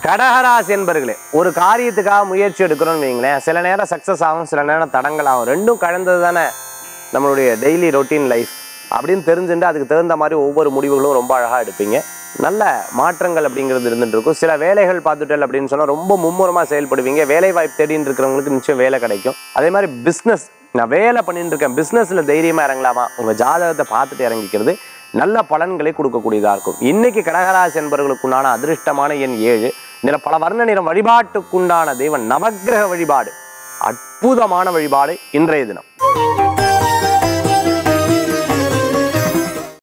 கடகராசி என்பர்களே ஒரு காரியத்துக்காக முயற்சி எடுக்கிறோம்னு வைங்களேன் சில நேரம் சக்ஸஸ் ஆகும் சில நேரம் தடங்கள் ஆகும் ரெண்டும் கலந்தது தானே நம்மளுடைய டெய்லி ரொட்டீன் லைஃப் அப்படின்னு தெரிஞ்சுட்டு அதுக்கு தகுந்த மாதிரி ஒவ்வொரு முடிவுகளும் ரொம்ப அழகாக எடுப்பீங்க நல்ல மாற்றங்கள் அப்படிங்கிறது இருந்துட்டு இருக்கும் சில வேலைகள் பார்த்துட்டல் அப்படின்னு சொன்னால் ரொம்ப மும்முரமாக செயல்படுவீங்க வேலை வாய்ப்பு தேடின்னு இருக்கிறவங்களுக்கு நிச்சயம் வேலை கிடைக்கும் அதே மாதிரி பிஸ்னஸ் நான் வேலை பண்ணிட்டு இருக்கேன் பிஸ்னஸில் தைரியமாக இறங்கலாமா உங்கள் ஜாதகத்தை பார்த்துட்டு இறங்கிக்கிறது நல்ல பலன்களை கொடுக்கக்கூடியதாக இருக்கும் இன்னைக்கு கடகராசி என்பவர்களுக்குண்டான அதிர்ஷ்டமான எண் ஏழு இதில் பல வர்ண நிறம் வழிபாட்டுக்குண்டான தெய்வம் நவக்கிரக வழிபாடு அற்புதமான வழிபாடு இன்றைய தினம்